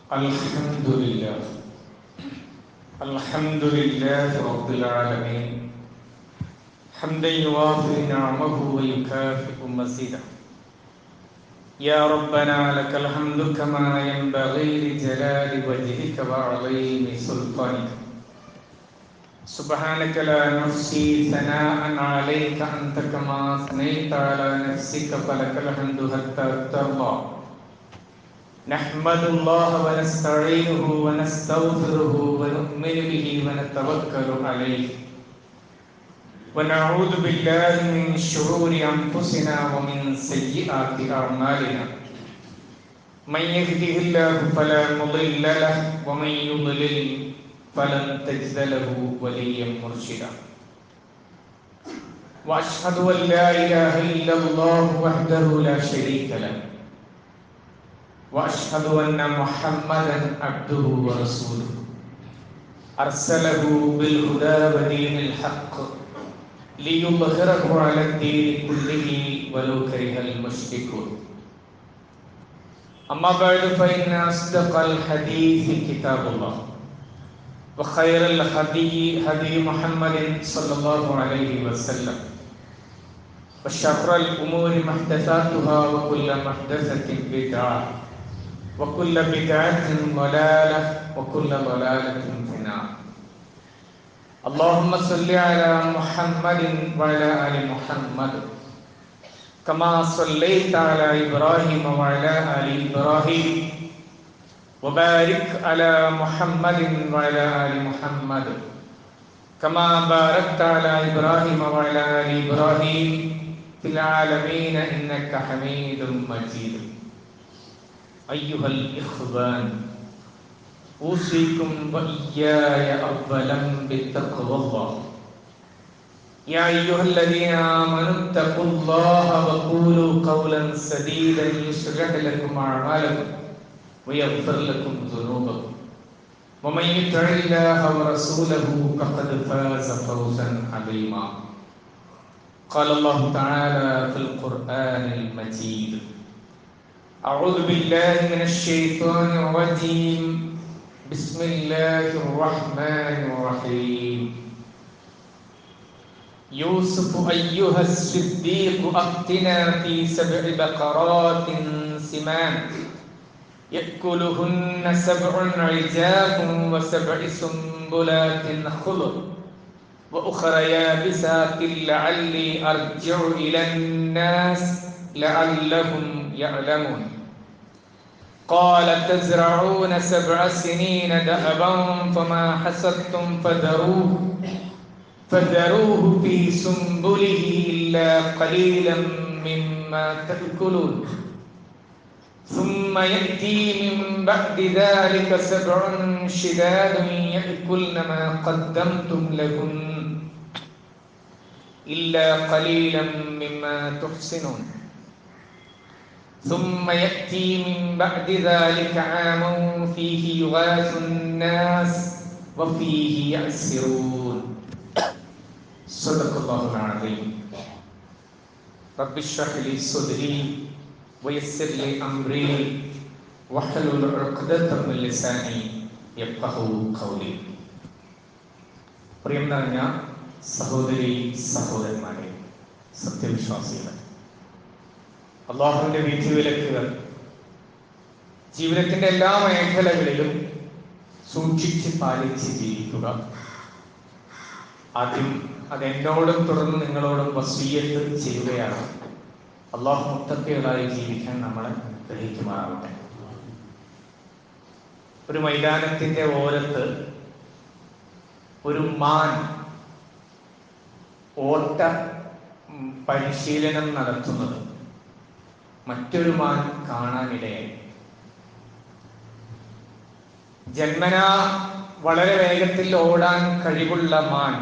الحمد لله الحمد لله رب العالمين حمدا يوافي نعمه ويكافئ مزيدا يا ربنا لك الحمد كما ينبغي لجلال وجهك وعظيم سلطانك سبحانك لا نحصي ثناء عليك انت كما اثنيت على نفسك فلك الحمد حتى ترضى نحمد الله ونستعينه ونستغفره ونؤمن به ونتوكل عليه ونعوذ بالله من شرور انفسنا ومن سيئات اعمالنا من يهده الله فلا مضل له ومن يضلل فلن تجد له وليا مرشدا واشهد ان لا اله الا الله وحده لا شريك له واشهد ان محمدا عبده ورسوله ارسله بالهدى ودين الحق ليظهره على الدين كله ولو كره المشركون اما بعد فان اصدق الحديث كتاب الله وخير الهدي هدي محمد صلى الله عليه وسلم وشر الامور محدثاتها وكل محدثه بدعه وكل بدعة ضلالة وكل ضلالة في النار اللهم صل على محمد وعلى آل محمد كما صليت على إبراهيم وعلى آل إبراهيم وبارك على محمد وعلى آل محمد كما باركت على إبراهيم وعلى آل إبراهيم في العالمين إنك حميد مجيد أيها الإخوان أوصيكم وإياي أولا بتقوى الله يا أيها الذين آمنوا اتقوا الله وقولوا قولا سديدا يصلح لكم أعمالكم ويغفر لكم ذنوبكم ومن يطع الله ورسوله فقد فاز فوزا عظيما قال الله تعالى في القرآن المجيد أعوذ بالله من الشيطان الرجيم بسم الله الرحمن الرحيم يوسف أيها الصديق أفتنا في سبع بقرات سمان يأكلهن سبع عجاف وسبع سنبلات خضر وأخرى يابسات لعلي أرجع إلى الناس لعلهم يعلمون قال تزرعون سبع سنين دأبا فما حسدتم فذروه فذروه في سنبله إلا قليلا مما تأكلون ثم يأتي من بعد ذلك سبع شداد يأكلن ما قدمتم لهن إلا قليلا مما تحسنون ثم يأتي من بعد ذلك عام فيه يغاث الناس وفيه يعسرون صدق الله العظيم رب اشرح لي صدري ويسر لي أمري واحلل عقدة من لساني يفقه قولي പ്രിയം നിറഞ്ഞ സഹോദരി സഹോദരന്മാരെ സത്യവിശ്വാസികളെ അള്ളാഹുവിന്റെ വിധിവിലക്കുകൾ ജീവിതത്തിന്റെ എല്ലാ മേഖലകളിലും സൂക്ഷിച്ച് പാലിച്ച് ജീവിക്കുക ആദ്യം അത് എന്നോടും തുടർന്ന് നിങ്ങളോടും വസീയത്ത് ചെയ്യുകയാണ് അള്ളാഹു മുത്തക്കകളായി ജീവിക്കാൻ നമ്മളെ ഗ്രഹിക്കുമാറാവട്ടെ ഒരു മൈതാനത്തിന്റെ ഓരത്ത് ഒരു മാൻ ഓട്ട പരിശീലനം നടത്തുന്നത് മറ്റൊരു മാൻ കാണാനിടയായി ജന്മന വളരെ വേഗത്തിൽ ഓടാൻ കഴിവുള്ള മാൻ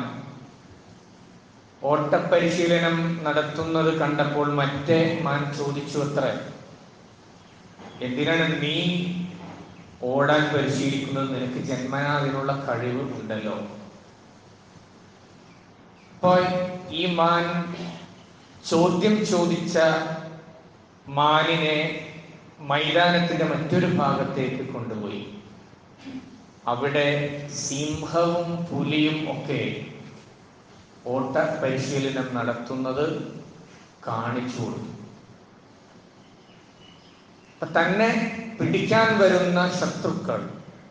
ഓട്ടപരിശീലനം നടത്തുന്നത് കണ്ടപ്പോൾ മറ്റേ മാൻ ചോദിച്ചു അത്ര എന്തിനാണ് നീ ഓടാൻ പരിശീലിക്കുന്നത് നിനക്ക് ജന്മന അതിനുള്ള കഴിവ് ഉണ്ടല്ലോ അപ്പോൾ ഈ മാൻ ചോദ്യം ചോദിച്ച മാനിനെ മൈതാനത്തിന്റെ മറ്റൊരു ഭാഗത്തേക്ക് കൊണ്ടുപോയി അവിടെ സിംഹവും പുലിയും ഒക്കെ ഓട്ട പരിശീലനം നടത്തുന്നത് കാണിച്ചു കൊടുത്തു അപ്പൊ തന്നെ പിടിക്കാൻ വരുന്ന ശത്രുക്കൾ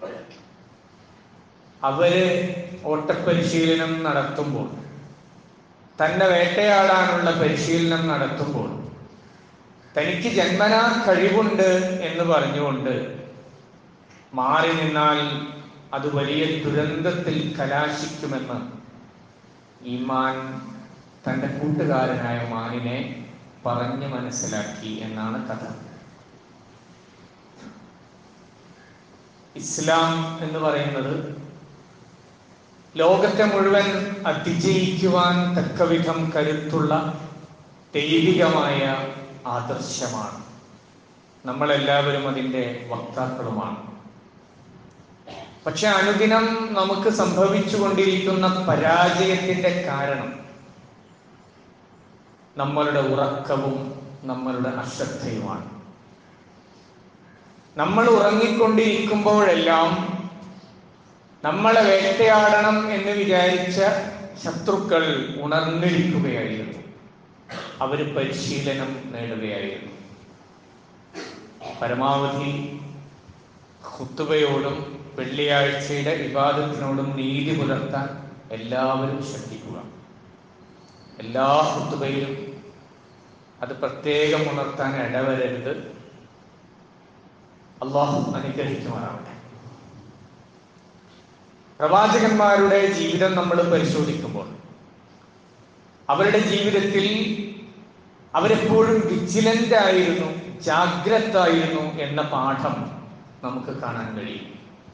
അവര് ഓട്ടപരിശീലനം നടത്തുമ്പോൾ തന്നെ വേട്ടയാടാനുള്ള പരിശീലനം നടത്തുമ്പോൾ തനിക്ക് ജന്മനാ കഴിവുണ്ട് എന്ന് പറഞ്ഞുകൊണ്ട് മാറി നിന്നാൽ അത് വലിയ ദുരന്തത്തിൽ കലാശിക്കുമെന്ന് ഈമാൻ തൻ്റെ കൂട്ടുകാരനായ മാനിനെ പറഞ്ഞു മനസ്സിലാക്കി എന്നാണ് കഥ ഇസ്ലാം എന്ന് പറയുന്നത് ലോകത്തെ മുഴുവൻ അതിജയിക്കുവാൻ തക്കവിധം കരുത്തുള്ള ദൈവികമായ ആദർശമാണ് നമ്മളെല്ലാവരും അതിൻ്റെ വക്താക്കളുമാണ് പക്ഷെ അനുദിനം നമുക്ക് സംഭവിച്ചുകൊണ്ടിരിക്കുന്ന പരാജയത്തിന്റെ കാരണം നമ്മളുടെ ഉറക്കവും നമ്മളുടെ അശ്രദ്ധയുമാണ് നമ്മൾ ഉറങ്ങിക്കൊണ്ടിരിക്കുമ്പോഴെല്ലാം നമ്മളെ വേട്ടയാടണം എന്ന് വിചാരിച്ച ശത്രുക്കൾ ഉണർന്നിരിക്കുകയായിരുന്നു അവർ പരിശീലനം നേടുകയായിരുന്നു പരമാവധി ഹുത്തുബയോടും വെള്ളിയാഴ്ചയുടെ വിവാദത്തിനോടും നീതി പുലർത്താൻ എല്ലാവരും ശ്രദ്ധിക്കുക എല്ലാ ഹുത്തുബയിലും അത് പ്രത്യേകം ഉണർത്താൻ ഇടവരരുത് അള്ളാഹു അനുഗ്രഹിക്കുമാറാവട്ടെ പ്രവാചകന്മാരുടെ ജീവിതം നമ്മൾ പരിശോധിക്കുമ്പോൾ അവരുടെ ജീവിതത്തിൽ അവരെപ്പോഴും വിജിലന്റ് ആയിരുന്നു ജാഗ്രത ആയിരുന്നു എന്ന പാഠം നമുക്ക് കാണാൻ കഴിയും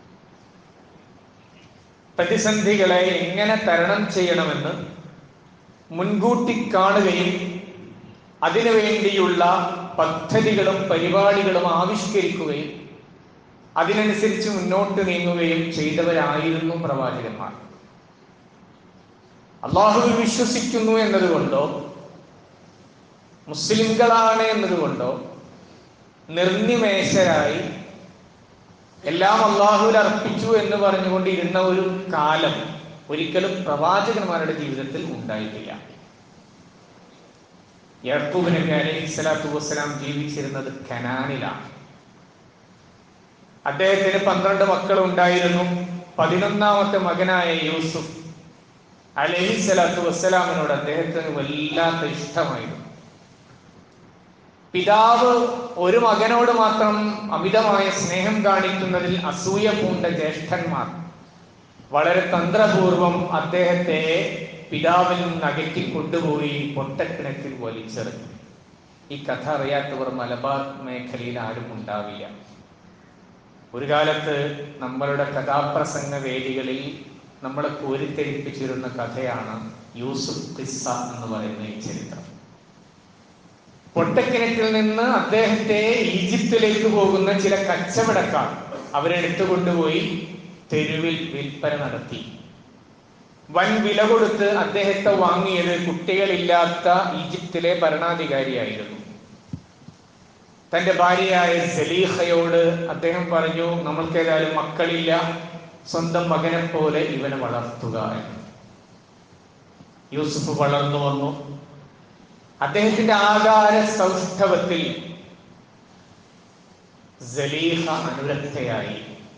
പ്രതിസന്ധികളെ എങ്ങനെ തരണം ചെയ്യണമെന്ന് മുൻകൂട്ടി കാണുകയും അതിനുവേണ്ടിയുള്ള പദ്ധതികളും പരിപാടികളും ആവിഷ്കരിക്കുകയും അതിനനുസരിച്ച് മുന്നോട്ട് നീങ്ങുകയും ചെയ്തവരായിരുന്നു പ്രവാചകന്മാർ അള്ളാഹുവിൽ വിശ്വസിക്കുന്നു എന്നതുകൊണ്ടോ മുസ്ലിംകളാണ് എന്നതുകൊണ്ടോ നിർനിമേഷരായി എല്ലാം അള്ളാഹുവിൽ അർപ്പിച്ചു എന്ന് പറഞ്ഞുകൊണ്ടിരുന്ന ഒരു കാലം ഒരിക്കലും പ്രവാചകന്മാരുടെ ജീവിതത്തിൽ ഉണ്ടായിട്ടില്ല യർക്കൂബ് നബി അലൈഹി സ്വലാത്തു വസ്സലാം ജീവിച്ചിരുന്നത് കനാനിലാണ് അദ്ദേഹത്തിന് പന്ത്രണ്ട് മക്കൾ ഉണ്ടായിരുന്നു പതിനൊന്നാമത്തെ മകനായ യൂസുഫ് അലൈഹി സ്വലാത്തു വസ്സലാമിനോട് അദ്ദേഹത്തിന് വല്ലാത്ത ഇഷ്ടമായിരുന്നു പിതാവ് ഒരു മകനോട് മാത്രം അമിതമായ സ്നേഹം കാണിക്കുന്നതിൽ അസൂയ പൂണ്ട ജ്യേഷ്ഠന്മാർ വളരെ തന്ത്രപൂർവം അദ്ദേഹത്തെ പിതാവിൽ നിന്ന് അകറ്റി കൊണ്ടുപോയി പൊട്ടക്കിണറ്റിൽ വലിച്ചെറിഞ്ഞു ഈ കഥ അറിയാത്തവർ മലബാർ മേഖലയിൽ ആരും ഉണ്ടാവില്ല ഒരു കാലത്ത് നമ്മളുടെ കഥാപ്രസംഗ വേദികളിൽ നമ്മളെ കോരിത്തെരിപ്പിച്ചിരുന്ന കഥയാണ് യൂസുഫ് ഖിസ്സ എന്ന് പറയുന്ന ഈ ചരിത്രം പൊട്ടക്കിണറ്റിൽ നിന്ന് അദ്ദേഹത്തെ ഈജിപ്തിലേക്ക് പോകുന്ന ചില കച്ചവടക്കാർ അവരെടുത്തുകൊണ്ടുപോയി തെരുവിൽ വിൽപ്പന നടത്തി വൻ വില കൊടുത്ത് അദ്ദേഹത്തെ വാങ്ങിയത് കുട്ടികളില്ലാത്ത ഈജിപ്തിലെ ഭരണാധികാരിയായിരുന്നു തന്റെ ഭാര്യയായ സലീഹയോട് അദ്ദേഹം പറഞ്ഞു നമ്മൾക്ക് ഏതായാലും മക്കളില്ല സ്വന്തം മകനെ പോലെ ഇവനെ വളർത്തുക എന്ന് യൂസുഫ് വളർന്നു വന്നു അദ്ദേഹത്തിന്റെ ആകാര സൗഷ്ഠവത്തിൽ സലീഹ അനുരക്തയായി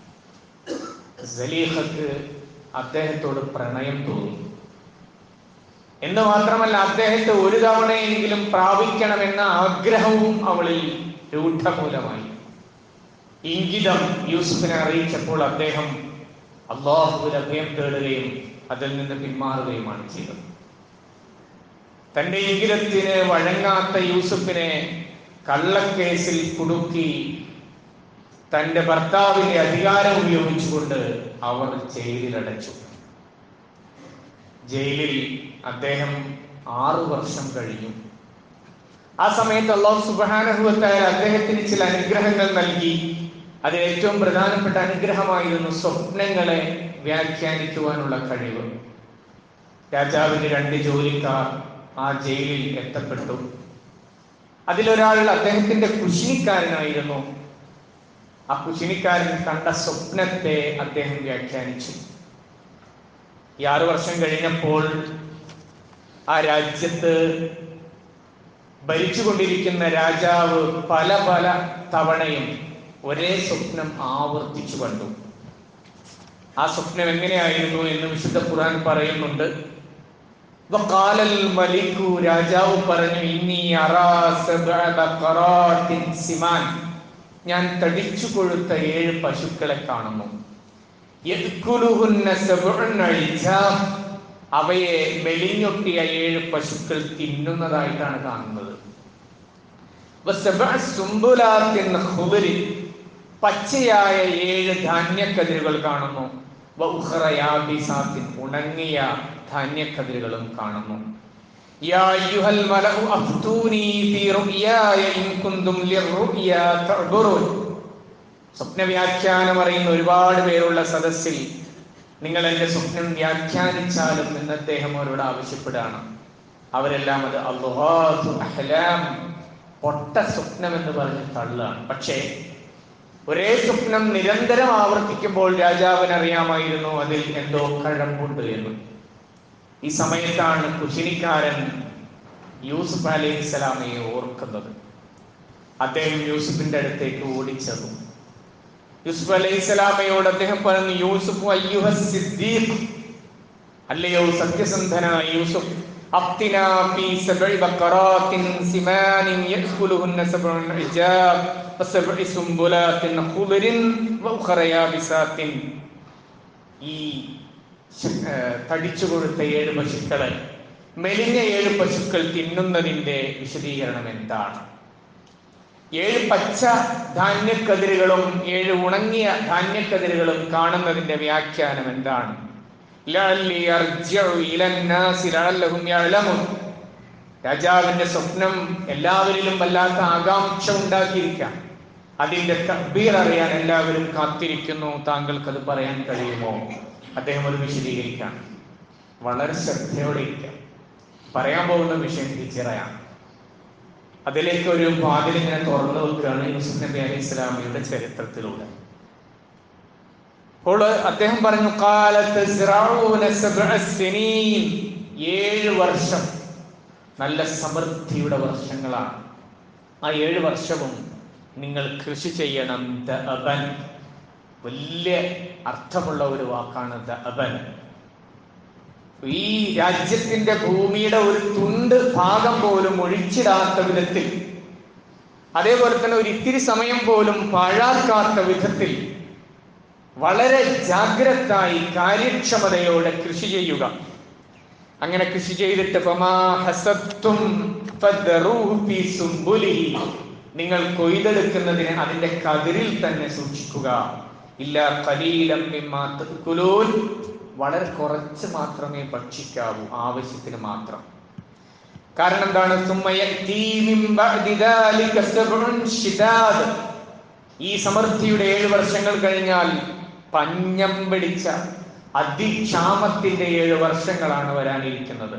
സലീഹക്ക് അദ്ദേഹത്തോട് പ്രണയം തോന്നി എന്ന് മാത്രമല്ല അദ്ദേഹത്തെ ഒരു തവണയെങ്കിലും പ്രാപിക്കണമെന്ന ആഗ്രഹവും അവളിൽ രൂഢമൂലമായി ഇംഗിതം യൂസുഫിനെ അറിയിച്ചപ്പോൾ അദ്ദേഹം അള്ളാഹുവിൽ അഭയം തേടുകയും അതിൽ നിന്ന് പിന്മാറുകയുമാണ് ചെയ്തത് തന്റെ ഇംഗിതത്തിന് വഴങ്ങാത്ത യൂസുഫിനെ കള്ളക്കേസിൽ കുടുക്കി തന്റെ ഭർത്താവിന്റെ അധികാരം ഉപയോഗിച്ചുകൊണ്ട് അവർ ജയിലിലടച്ചു ജയിലിൽ അദ്ദേഹം ആറു വർഷം കഴിഞ്ഞു ആ സമയത്ത് അള്ളാഹു സുബാനഹുവത്തായ അദ്ദേഹത്തിന് ചില അനുഗ്രഹങ്ങൾ നൽകി അതിൽ ഏറ്റവും പ്രധാനപ്പെട്ട അനുഗ്രഹമായിരുന്നു സ്വപ്നങ്ങളെ വ്യാഖ്യാനിക്കുവാനുള്ള കഴിവ് രാജാവിന് രണ്ട് ജോലിക്കാർ ആ ജയിലിൽ എത്തപ്പെട്ടു അതിലൊരാൾ അദ്ദേഹത്തിന്റെ കുശിനിക്കാരനായിരുന്നു ആ കുശിനിക്കാരൻ കണ്ട സ്വപ്നത്തെ അദ്ദേഹം വ്യാഖ്യാനിച്ചു ഈ ആറു വർഷം കഴിഞ്ഞപ്പോൾ ആ രാജ്യത്ത് ഭരിച്ചുകൊണ്ടിരിക്കുന്ന രാജാവ് പല പല തവണയും ഒരേ സ്വപ്നം ആവർത്തിച്ചു കണ്ടു ആ സ്വപ്നം എങ്ങനെയായിരുന്നു എന്ന് വിശുദ്ധ ഖുർആൻ പറയുന്നുണ്ട് വഖാലൽ മലിക്കു രാജാവ് പറഞ്ഞു ഇന്നി അറാ സബ്അ ബഖറാത്തിൻ സിമാൻ ഞാൻ തടിച്ചു കൊഴുത്ത ഏഴ് പശുക്കളെ കാണുന്നു യദ്കുലുഹുന്ന സബ്ഉൻ ഇജാം അവയെ മെലിഞ്ഞൊട്ടിയ ഏഴ് പശുക്കൾ തിന്നുന്നതായിട്ടാണ് കാണുന്നത് വസബ്അ സുംബുലാത്തിൻ ഖുബരി പച്ചയായ ഏഴ് ധാന്യക്കതിരുകൾ കാണുന്നു വഉഖറ യാബിസാത്തിൻ ഉണങ്ങിയ ധാന്യക്കതിരുകളും കാണുന്നു യാ അയ്യുഹൽ മലഉ അഫ്തൂനി ഫീ റുയായ ഇൻ കുന്തും ലിർറുയാ തഅബുറൂൻ സ്വപ്ന വ്യാഖ്യാനം അറിയുന്ന ഒരുപാട് പേരുള്ള സദസ്സിൽ നിങ്ങൾ എന്റെ സ്വപ്നം വ്യാഖ്യാനിച്ചാലും എന്ന് അദ്ദേഹം അവരോട് ആവശ്യപ്പെടുകയാണ് അവരെല്ലാം അത് അള്ളാഹു അഹ്ലാം പൊട്ട സ്വപ്നം എന്ന് പറഞ്ഞ് തള്ളുകയാണ് പക്ഷേ ഒരേ സ്വപ്നം നിരന്തരം ആവർത്തിക്കുമ്പോൾ രാജാവിന് അറിയാമായിരുന്നു അതിൽ എന്തോ കഴമ്പുണ്ട് എന്ന് ഈ സമയത്താണ് കുശിനിക്കാരൻ യൂസുഫ് അലൈഹി സ്വലാമയെ ഓർക്കുന്നത് അദ്ദേഹം യൂസുഫിന്റെ അടുത്തേക്ക് ഓടിച്ചെന്നു യൂസുഫ് അലൈഹി സ്വലാമയോട് അദ്ദേഹം പറഞ്ഞു യൂസുഫ് അയ്യുഹ സിദ്ദീഖ് അല്ലയോ സത്യസന്ധനായ യൂസുഫ് അഫ്തിനാ ഫീ സബ്ഇ ബഖറാത്തിൻ സിമാനിൻ യഅ്കുലുഹുന്ന സബ്ഉൻ ഇജാബ് വസബ്ഇ സുംബുലാത്തിൻ ഖുദരിൻ വഉഖറ യാബിസാത്തിൻ ഈ ശ- ഏർ തടിച്ചു കൊടുത്ത ഏഴ് പശുക്കളെ മെലിഞ്ഞ ഏഴ് പശുക്കൾ തിന്നുന്നതിന്റെ വിശദീകരണം എന്താണ് ഏഴ് പച്ച ധാന്യക്കതിരുകളും ഏഴ് ഉണങ്ങിയ ധാന്യക്കതിരുകളും കാണുന്നതിന്റെ വ്യാഖ്യാനം എന്താണ് ലഅല്ലി അർജിഉ ഇലന്നാസി ലഅല്ലഹും യഅലമുൻ. രാജാവിന്റെ സ്വപ്നം എല്ലാവരിലും വല്ലാത്ത ആകാംക്ഷ ഉണ്ടാക്കിയിരിക്കാം അതിന്റെ തക്ബീർ അറിയാൻ എല്ലാവരും കാത്തിരിക്കുന്നു താങ്കൾക്ക് അത് പറയാൻ കഴിയുമോ അദ്ദേഹം അത് വിശദീകരിക്കാം വളരെ ശ്രദ്ധയോടെ ഇരിക്കാം പറയാൻ പോകുന്ന വിഷയം തിരിച്ചറിയാം അതിലേക്ക് ഒരു വാതിൽ ഇങ്ങനെ തുറന്നു വെക്കുകയാണ് യൂസുഫ് നബി അലൈഹി ഇസ്ലാമിയുടെ ചരിത്രത്തിലൂടെ അപ്പോൾ അദ്ദേഹം പറഞ്ഞു കാലത്ത് സിറഊന സബ്അ സിനീൻ. ഏഴ് വർഷം നല്ല സമൃദ്ധിയുടെ വർഷങ്ങളാണ് ആ ഏഴ് വർഷവും നിങ്ങൾ കൃഷി ചെയ്യണം ദഅബൻ വലിയ അർത്ഥമുള്ള ഒരു വാക്കാണ് ദഅബൻ ഈ രാജ്യത്തിന്റെ ഭൂമിയുടെ ഒരു തുണ്ട് ഭാഗം പോലും ഒഴിച്ചിടാത്ത വിധത്തിൽ അതേപോലെ തന്നെ ഒരു ഇത്തിരി സമയം പോലും പാഴാക്കാത്ത വിധത്തിൽ വളരെ ജാഗ്രതായി കാര്യക്ഷമതയോടെ കൃഷി ചെയ്യുക അങ്ങനെ കൃഷി ചെയ്തിട്ട് ഫമാ ഹസത്തും ഫദ്ദറൂഹു ഫീ സുംബുലിഹി. നിങ്ങൾ കൊയ്തെടുക്കുന്നതിന് അതിന്റെ കതിരിൽ തന്നെ സൂക്ഷിക്കുക ഇല്ല കലീലം മിമ്മാ തഅ്കുലൂൻ. വളരെ കുറച്ച് മാത്രമേ ഭക്ഷിക്കാവൂ ആവശ്യത്തിന് മാത്രം കാരണം എന്താണ് സുമ്മ യഅ്തീ മിൻ ബഅദി ദാലിക സബ്ഉൻ ശിദാദ്. ഈ സമൃദ്ധിയുടെ ഏഴ് വർഷങ്ങൾ കഴിഞ്ഞാൽ പഞ്ഞം പിടിച്ച അതിക്ഷാമത്തിന്റെ ഏഴ് വർഷങ്ങളാണ് വരാനിരിക്കുന്നത്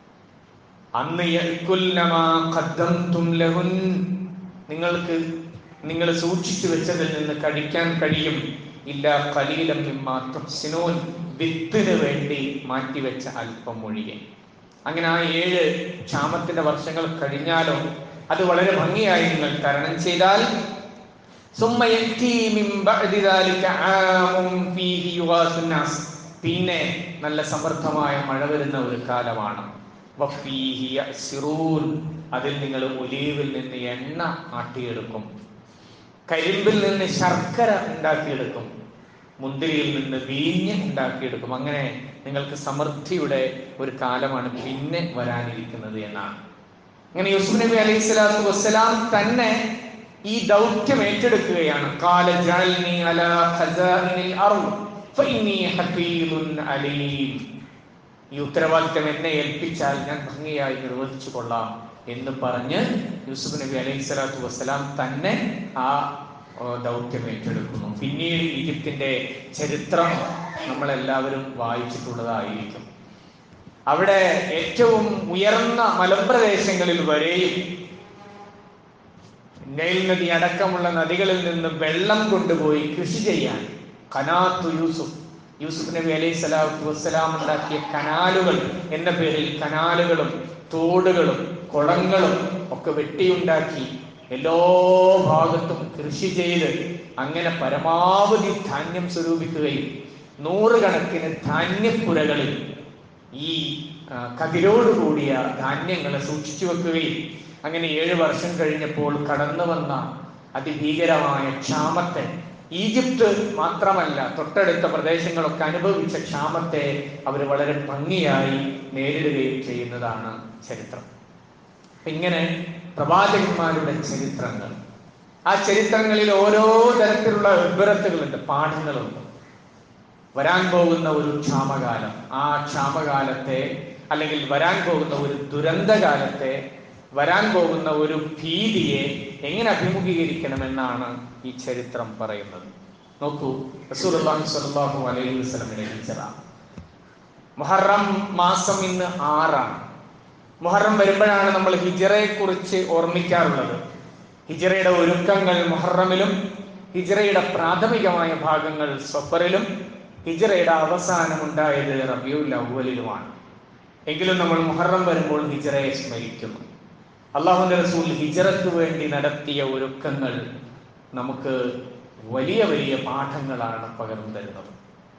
അന്ന് യഅ്കുൽന മാ ഖദ്ദംതും ലഹുൻ. നിങ്ങൾക്ക് നിങ്ങൾ സൂക്ഷിച്ചു വെച്ചതിൽ നിന്ന് കഴിക്കാൻ കഴിയും ഇല്ല കലീലം മിമ്മാ തുഹ്സിനൂൻ. വിത്തിന് വേണ്ടി മാറ്റിവെച്ച അല്പം ഒഴികെ അങ്ങനെ ആ ഏഴ് ക്ഷാമത്തിന്റെ വർഷങ്ങൾ കഴിഞ്ഞാലോ അത് വളരെ ഭംഗിയായി നിങ്ങൾ തരണം ചെയ്താൽ ثم يأتي من بعد ذلك عام فيه يغاث الناس. പിന്നെ നല്ല സമൃദ്ധമായ മഴ വരുന്ന ഒരു കാലമാണ് വഫീഹി യഅ്സിറൂൻ. അതിൽ നിങ്ങൾ ഒലീവിൽ നിന്ന് എണ്ണ ആട്ടിയെടുക്കും കരിമ്പിൽ നിന്ന് ശർക്കര ഉണ്ടാക്കിയെടുക്കും മുന്തിരിയിൽ നിന്ന് വീഞ്ഞ് ഉണ്ടാക്കിയെടുക്കും അങ്ങനെ നിങ്ങൾക്ക് സമൃദ്ധിയുടെ ഒരു കാലമാണ് പിന്നെ വരാനിരിക്കുന്നത് എന്നാണ് അങ്ങനെ യൂസുഫ് നബി അലൈഹി സ്വലാത്തു വസ്സലാം തന്നെ ഈ ദൗത്യം ഏറ്റെടുക്കുകയാണ് കാല ജഅൽനി അലാ ഖസാഇനിൽ അർദ് ഫഇന്നി ഹഫീദുൻ അലീം ഈ ഉത്തരവാദിത്തം എന്നെ ഏൽപ്പിച്ചാൽ ഞാൻ ഭംഗിയായി നിർവഹിച്ചു കൊള്ളാം എന്ന് പറഞ്ഞ് യൂസുഫ് നബി അലൈഹി സ്വലാത്തു വസ്സലാം തന്നെ ആ ഓ, ദൗത്യം ഏറ്റെടുക്കുന്നു പിന്നീട് ഈജിപ്തിന്റെ ചരിത്രം നമ്മളെല്ലാവരും വായിച്ചിട്ടുള്ളതായിരിക്കും അവിടെ ഏറ്റവും ഉയർന്ന മലമ്പ്രദേശങ്ങളിൽ വരെയും നൈൽ നദി അടക്കമുള്ള നദികളിൽ നിന്ന് വെള്ളം കൊണ്ടുപോയി കൃഷി ചെയ്യാൻ കനാത്തു യൂസുഫ് യൂസുഫ് നബി അലൈഹി സ്വലാത്തു വസ്സലാം ഉണ്ടാക്കിയ കനാലുകൾ എന്ന പേരിൽ കനാലുകളും തോടുകളും കുളങ്ങളും ഒക്കെ വെട്ടിയുണ്ടാക്കി എല്ലാ ഭാഗത്തും കൃഷി ചെയ്ത് അങ്ങനെ പരമാവധി ധാന്യം സ്വരൂപിക്കുകയും നൂറുകണക്കിന് ധാന്യപ്പുരകളിൽ ഈ ആ, കതിരോടുകൂടിയ ധാന്യങ്ങളെ സൂക്ഷിച്ചു വെക്കുകയും അങ്ങനെ ഏഴ് വർഷം കഴിഞ്ഞപ്പോൾ കടന്നു വന്ന അതിഭീകരമായ ക്ഷാമത്തെ ഈജിപ്ത് മാത്രമല്ല തൊട്ടടുത്ത പ്രദേശങ്ങളൊക്കെ അനുഭവിച്ച ക്ഷാമത്തെ അവർ വളരെ ഭംഗിയായി നേരിടുകയും ചെയ്യുന്നതാണ് ചരിത്രം ഇങ്ങനെ പ്രവാചകന്മാരുടെ ചരിത്രങ്ങൾ ആ ചരിത്രങ്ങളിൽ ഓരോ തരത്തിലുള്ള വിവരത്തുകളുണ്ട് പാഠങ്ങളുണ്ട് വരാൻ പോകുന്ന ഒരു ക്ഷാമകാലം ആ ക്ഷാമകാലത്തെ അല്ലെങ്കിൽ വരാൻ പോകുന്ന ഒരു ദുരന്തകാലത്തെ വരാൻ പോകുന്ന ഒരു ഭീതിയെ എങ്ങനെ അഭിമുഖീകരിക്കണമെന്നാണ് ഈ ചരിത്രം പറയുന്നത് നോക്കൂ റസൂലുള്ളാഹി സ്വല്ലല്ലാഹു അലൈഹി വസല്ലമയുടെ ഹിജ്റ മുഹറം മാസം ഇന്ന് ആറാണ് മുഹറം വരുമ്പോഴാണ് നമ്മൾ ഹിജറയെ കുറിച്ച് ഓർമ്മിക്കാറുള്ളത് ഹിജറയുടെ ഒരുക്കങ്ങൾ മുഹറമിലും ഹിജറയുടെ പ്രാഥമികമായ ഭാഗങ്ങൾ സഫറിലും ഹിജറയുടെ അവസാനം ഉണ്ടായത് റബിയുൽ അവലിലുമാണ് എങ്കിലും നമ്മൾ മുഹറം വരുമ്പോൾ ഹിജറയെ സ്മരിക്കുന്നു അള്ളാഹുന്റെ റസൂൽ ഹിജറക്ക് വേണ്ടി നടത്തിയ ഒരുക്കങ്ങൾ നമുക്ക് വലിയ വലിയ പാഠങ്ങളാണ് പകർന്നു തരുന്നത്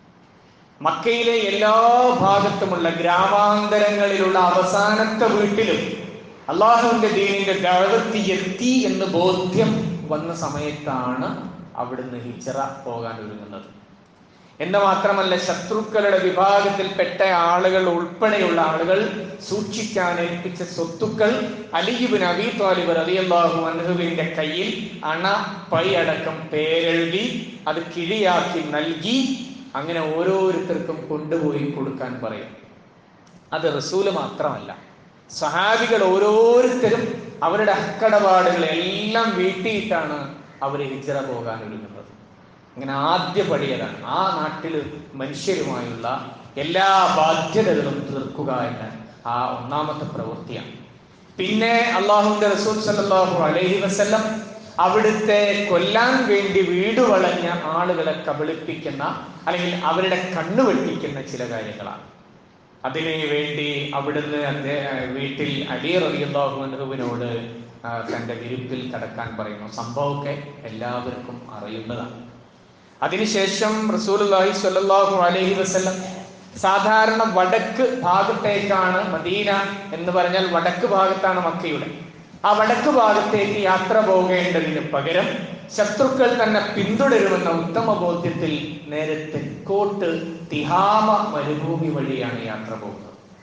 മക്കയിലെ എല്ലാ ഭാഗത്തുമുള്ള ഗ്രാമാന്തരങ്ങളിലുള്ള അവസാനത്തെ വീട്ടിലും അള്ളാഹുവിന്റെ ദീനിന്റെ ദഴവത്തി എത്തി എന്ന് ബോധ്യം വന്ന സമയത്താണ് അവിടുന്ന് ഹിജറ പോകാൻ ഒരുങ്ങുന്നത് എന്ന് മാത്രമല്ല ശത്രുക്കളുടെ വിഭാഗത്തിൽപ്പെട്ട ആളുകൾ ഉൾപ്പെടെയുള്ള ആളുകൾ സൂക്ഷിക്കാൻ ഏൽപ്പിച്ച സ്വത്തുക്കൾ അലിയുബിൻ അബി താലിബ് റളിയല്ലാഹു അൻഹുവിന്റെ കയ്യിൽ അണ പൈ അടക്കം പേരെഴുതി അത് കിഴിയാക്കി നൽകി അങ്ങനെ ഓരോരുത്തർക്കും കൊണ്ടുപോയി കൊടുക്കാൻ പറയും അത് റസൂല് മാത്രമല്ല സഹാബികൾ ഓരോരുത്തരും അവരുടെ അക്കടപാടുകൾ എല്ലാം വീട്ടിയിട്ടാണ് അവർ ഹിജറ പോകാൻ ഒരുങ്ങുന്നത് അങ്ങനെ ആദ്യ പടിയതാണ് ആ നാട്ടിൽ മനുഷ്യരുമായുള്ള എല്ലാ ബാധ്യതകളും തീർക്കുക എന്ന ആ ഒന്നാമത്തെ പ്രവൃത്തിയാണ് പിന്നെ അള്ളാഹുന്റെ റസൂൽ സല്ലല്ലാഹു അലൈഹി വസല്ലം അവിടുത്തെ കൊല്ലാൻ വേണ്ടി വീട് വളഞ്ഞ ആളുകളെ കബളിപ്പിക്കുന്ന അല്ലെങ്കിൽ അവരുടെ കണ്ണു വെട്ടിക്കുന്ന ചില കാര്യങ്ങളാണ് അതിനു വേണ്ടി അവിടുന്ന് അദ്ദേഹം വീട്ടിൽ അലി റളിയല്ലാഹു അൻഹുവിനോട് ആ, തന്റെ വിരുപ്പിൽ കടക്കാൻ പറയുന്നു സംഭവമൊക്കെ എല്ലാവർക്കും അറിയുന്നതാണ് അതിനുശേഷം റസൂലുള്ളാഹി സ്വല്ലല്ലാഹു അലൈഹി വസല്ലം സാധാരണ വടക്ക് ഭാഗത്തേക്കാണ് മദീന എന്ന് പറഞ്ഞാൽ വടക്ക് ഭാഗത്താണ് മക്കയുടെ ആ വടക്ക് ഭാഗത്തേക്ക് യാത്ര പോകേണ്ടതിന് പകരം ശത്രുക്കൾ തന്നെ പിന്തുടരുമെന്ന ഉത്തമ ബോധ്യത്തിൽ നേരെ തെക്കോട്ട് തിഹാമ മരുഭൂമി വഴിയാണ് യാത്ര പോകുന്നത്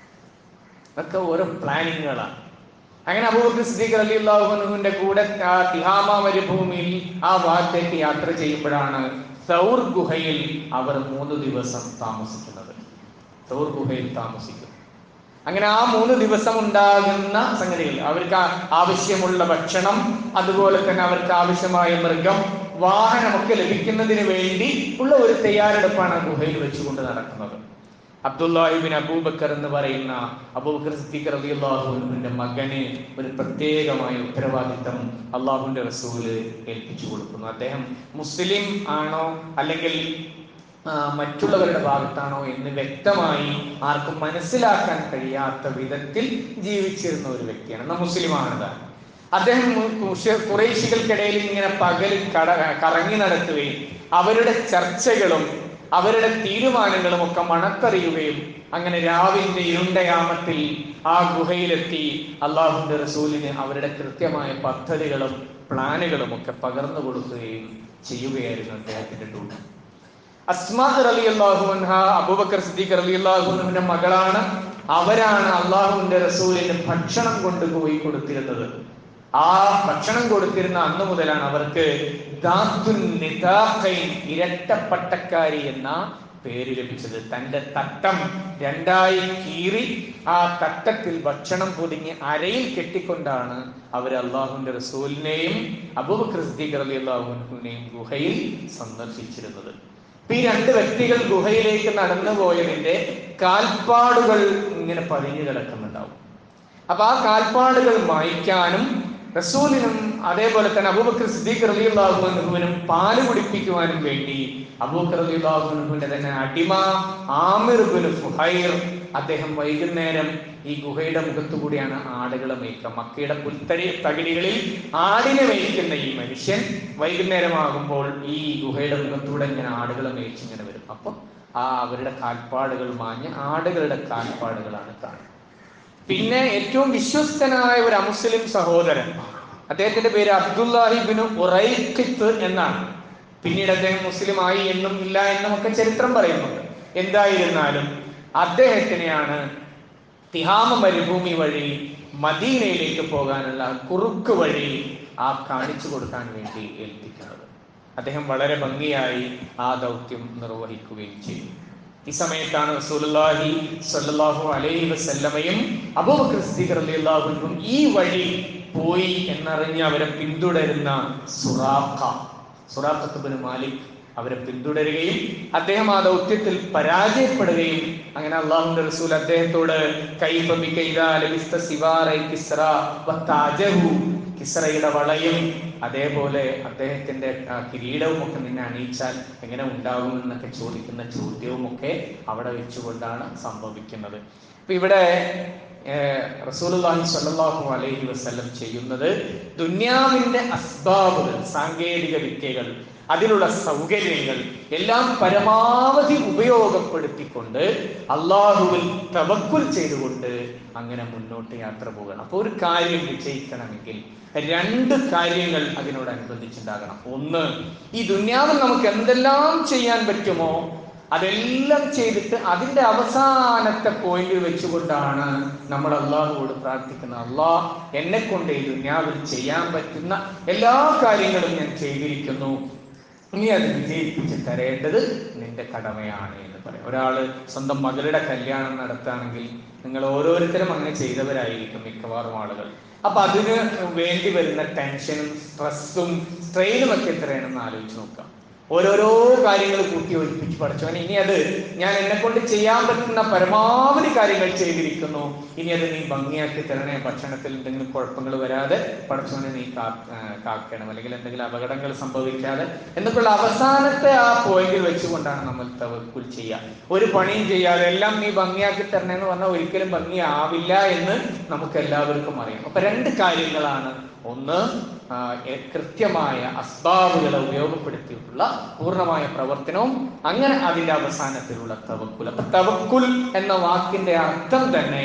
അതൊക്കെ ഓരോ പ്ലാനിങ്ങുകളാണ് അങ്ങനെ അബൂബക്കർ സിദ്ദീഖ് റളിയല്ലാഹു അൻഹുവിന്റെ കൂടെ ആ തിഹാമ മരുഭൂമിയിൽ ആ ഭാഗത്തേക്ക് യാത്ര ചെയ്യുമ്പോഴാണ് സൗർ ഗുഹയിൽ അവർ മൂന്ന് ദിവസം താമസിക്കുന്നത് സൗർ ഗുഹയിൽ താമസിക്കും അങ്ങനെ ആ മൂന്ന് ദിവസം ഉണ്ടാകുന്ന സംഗതികൾ അവർക്ക് ആ- ആവശ്യമുള്ള ഭക്ഷണം അതുപോലെ തന്നെ അവർക്ക് ആവശ്യമായ മൃഗം വാഹനമൊക്കെ ലഭിക്കുന്നതിന് വേണ്ടി ഉള്ള ഒരു തയ്യാറെടുപ്പാണ് ഗുഹയിൽ വെച്ചുകൊണ്ട് നടക്കുന്നത് അബ്ദുല്ലാഹിബിൻ അബൂബക്കർ എന്ന് പറയുന്ന അബൂബക്കർ സിദ്ദീഖ് റളിയല്ലാഹു അൻഹുവിന്റെ മകന് ഒരു പ്രത്യേകമായ ഉത്തരവാദിത്തം അള്ളാഹുവിന്റെ റസൂല് ഏൽപ്പിച്ചു കൊടുക്കുന്നു അദ്ദേഹം മുസ്ലിം ആണോ അല്ലെങ്കിൽ ആ, മറ്റുള്ളവരുടെ ഭാഗത്താണോ എന്ന് വ്യക്തമായി ആർക്കും മനസ്സിലാക്കാൻ കഴിയാത്ത വിധത്തിൽ ജീവിച്ചിരുന്ന ഒരു വ്യക്തിയാണ് എന്നാൽ മുസ്ലിമാണ് താൻ അദ്ദേഹം കുശ- കുറേശികൾക്കിടയിൽ ഇങ്ങനെ പകൽ കട കറങ്ങി നടത്തുകയും അവരുടെ ചർച്ചകളും അവരുടെ തീരുമാനങ്ങളും ഒക്കെ മണത്തറിയുകയും അങ്ങനെ രാവിന്റെ ഇരുണ്ടയാമത്തിൽ ആ ഗുഹയിലെത്തി അള്ളാഹുന്റെ റസൂലിന് അവരുടെ കൃത്യമായ പദ്ധതികളും പ്ലാനുകളും ഒക്കെ പകർന്നു കൊടുക്കുകയും ചെയ്യുകയായിരുന്നു അദ്ദേഹത്തിന്റെ ഡ്യൂട്ടി അസ്മാദ് അലി അള്ളാഹു അൻഹ അബൂബക്കർ സിദ്ദീഖ് അലി അള്ളാഹുവിന്റെ മകളാണ് അവരാണ് അള്ളാഹുവിന്റെ റസൂലിന് ഭക്ഷണം കൊണ്ടുപോയി കൊടുത്തിരുന്നത് ആ ഭക്ഷണം കൊടുത്തിരുന്ന അന്ന് മുതലാണ് അവർക്ക് ദാത്തുൻ നിതാഖൈൻ ഇരട്ടപ്പട്ടക്കാരി എന്ന പേര് ലഭിച്ചത് തന്റെ തട്ടം രണ്ടായി കീറി ആ തട്ടത്തിൽ ഭക്ഷണം പൊതിഞ്ഞ് അരയിൽ കെട്ടിക്കൊണ്ടാണ് അവർ അള്ളാഹുവിന്റെ റസൂലിനെയും അബൂബക്കർ സിദ്ദീഖ് അലി അള്ളാഹുവിനെയും ഗുഹയിൽ സന്ദർശിച്ചിരുന്നത് ഇപ്പൊ ഈ രണ്ട് വ്യക്തികൾ ഗുഹയിലേക്ക് നടന്നു പോയതിന്റെ കാൽപ്പാടുകൾ ഇങ്ങനെ പതിഞ്ഞു കിടക്കുന്നുണ്ടാവും അപ്പൊ ആ കാൽപ്പാടുകൾ മായ്ക്കാനും റസൂലിനും അതേപോലെ തന്നെ അബൂബക്കർ സിദ്ദീഖ് റലിയുള്ളാഹുവിനും പാല് കുടിപ്പിക്കുവാനും വേണ്ടി അബൂബക്കർ റലിയുള്ളാഹുവിന്റെ തന്നെ അടിമ ആമിർ ബിൻ ഫുഹൈർ അദ്ദേഹം വൈകുന്നേരം ഈ ഗുഹയുടെ മുഖത്തുകൂടിയാണ് ആടുകളെ മേയ്ക്കുക മക്കയുടെ പുൽത്തടി തകിടികളിൽ ആടിനെ മേയ്ക്കുന്ന ഈ മനുഷ്യൻ വൈകുന്നേരമാകുമ്പോൾ ഈ ഗുഹയുടെ മുഖത്തൂടെ ഇങ്ങനെ ആടുകളെ മേയിച്ച് ഇങ്ങനെ വരും അപ്പൊ ആ അവരുടെ കാൽപ്പാടുകൾ മാഞ്ഞ് ആടുകളുടെ കാൽപ്പാടുകളാണ് കാണുന്നത് പിന്നെ ഏറ്റവും വിശ്വസ്തനായ ഒരു അമുസ്ലിം സഹോദരൻ അദ്ദേഹത്തിന്റെ പേര് അബ്ദുല്ലാഹിബിന് ഉറൈഖിത്ത് എന്നാണ് പിന്നീട് അദ്ദേഹം മുസ്ലിം ആയി എന്നും ഇല്ല എന്നും ഒക്കെ ചരിത്രം പറയുന്നുണ്ട് എന്തായിരുന്നാലും അദ്ദേഹത്തിനെയാണ് തിഹാമ മരുഭൂമി വഴി മദീനയിലേക്ക് പോകാനുള്ള കുറുക്ക് വഴി ആ കാണിച്ചു കൊടുക്കാൻ വേണ്ടി ഏൽപ്പിക്കുന്നത് അദ്ദേഹം വളരെ ഭംഗിയായി ആ ദൗത്യം നിർവഹിക്കുകയും ചെയ്തു ഈ സമയത്താണ് റസൂലുള്ളാഹി സ്വല്ലല്ലാഹു അലൈഹി വസല്ലമയും അബൂബക്കർ സിദ്ദീഖ് റളിയല്ലാഹു അൻഹും ഈ വഴി പോയി എന്നറിഞ്ഞ് അവരെ പിന്തുടരുന്ന സുറാഖ സുറാഖത്ത് ബിൻ മാലിക് അവരെ പിന്തുടരുകയും അദ്ദേഹം ആ ദൗത്യത്തിൽ പരാജയപ്പെടുകയും അങ്ങനെ അള്ളാഹുന്റെ റസൂൽ അദ്ദേഹത്തോട് കൈഫ ബിക ഇദാ ലബിസ്ത സിവാറൈ കിസ്റ വതാജഹു കിസ്റയുടെ വളയും അതേപോലെ അദ്ദേഹത്തിന്റെ ആ, കിരീടവും ഒക്കെ നിന്നെ അണിയിച്ചാൽ എങ്ങനെ ഉണ്ടാകും എന്നൊക്കെ ചോദിക്കുന്ന ചോദ്യവും ഒക്കെ അവിടെ വെച്ചുകൊണ്ടാണ് സംഭവിക്കുന്നത് അപ്പൊ ഇവിടെ റസൂലുള്ളാഹി സ്വല്ലല്ലാഹു അലൈഹി വസല്ലം ചെയ്യുന്നത് ദുന്യാവിന്റെ അസ്ബാബുകൾ സാങ്കേതിക വിദ്യകൾ അതിലുള്ള സൗകര്യങ്ങൾ എല്ലാം പരമാവധി ഉപയോഗപ്പെടുത്തിക്കൊണ്ട് അള്ളാഹുവിൽ തവക്കുൽ ചെയ്തുകൊണ്ട് അങ്ങനെ മുന്നോട്ട് യാത്ര പോകണം അപ്പോൾ ഒരു കാര്യം വിജയിക്കണമെങ്കിൽ രണ്ട് കാര്യങ്ങൾ അതിനോടനുബന്ധിച്ചുണ്ടാകണം ഒന്ന് ഈ ദുന്യാവിൽ നമുക്ക് എന്തെല്ലാം ചെയ്യാൻ പറ്റുമോ അതെല്ലാം ചെയ്തിട്ട് അതിന്റെ അവസാനത്തെ പോയിന്റിൽ വെച്ചുകൊണ്ടാണ് നമ്മൾ അള്ളാഹുവോട് പ്രാർത്ഥിക്കുന്നത് അള്ളാഹ് എന്നെ കൊണ്ട് ഈ ദുന്യാവിൽ ചെയ്യാൻ പറ്റുന്ന എല്ലാ കാര്യങ്ങളും ഞാൻ ചെയ്തിരിക്കുന്നു നീ അത് വിജയിപ്പിച്ച് തരേണ്ടത് നിന്റെ കടമയാണ് എന്ന് പറയും ഒരാള് സ്വന്തം മകളുടെ കല്യാണം നടത്തുകയാണെങ്കിൽ നിങ്ങൾ ഓരോരുത്തരും അങ്ങനെ ചെയ്തവരായിരിക്കും മിക്കവാറും ആളുകൾ അപ്പൊ അതിന് വേണ്ടി വരുന്ന ടെൻഷനും സ്ട്രെസ്സും സ്ട്രെയിനും ഒക്കെ എത്രയാണെന്ന് ആലോചിച്ച് നോക്കാം ഓരോരോ കാര്യങ്ങൾ കൂട്ടി ഒഴിപ്പിച്ച് പഠിച്ചവൻ ഇനി അത് ഞാൻ എന്നെ കൊണ്ട് ചെയ്യാൻ പറ്റുന്ന പരമാവധി കാര്യങ്ങൾ ചെയ്തിരിക്കുന്നു ഇനി അത് നീ ഭംഗിയാക്കി തരണേ ഭക്ഷണത്തിൽ എന്തെങ്കിലും കുഴപ്പങ്ങൾ വരാതെ പഠിച്ചവനെ നീ കാ- ആ, കാക്കണം അല്ലെങ്കിൽ എന്തെങ്കിലും അപകടങ്ങൾ സംഭവിക്കാതെ എന്നൊക്കെയുള്ള അവസാനത്തെ ആ പോയിന്റിൽ വെച്ചുകൊണ്ടാണ് നമ്മൾ തവക്കുൽ ചെയ്യുക ഒരു പണിയും ചെയ്യാതെ എല്ലാം നീ ഭംഗിയാക്കി തരണേ എന്ന് പറഞ്ഞാൽ ഒരിക്കലും ഭംഗിയാവില്ല എന്ന് നമുക്ക് എല്ലാവർക്കും അറിയാം അപ്പൊ രണ്ട് കാര്യങ്ങളാണ് ഒന്ന് ആ, എ- കൃത്യമായ അസ്ബാബുകളെ ഉപയോഗപ്പെടുത്തിയിട്ടുള്ള പൂർണ്ണമായ പ്രവർത്തനവും അങ്ങനെ അതിന്റെ അവസാനത്തിലുള്ള തവക്കുൽ അപ്പൊ തവക്കുൽ എന്ന വാക്കിന്റെ അർത്ഥം തന്നെ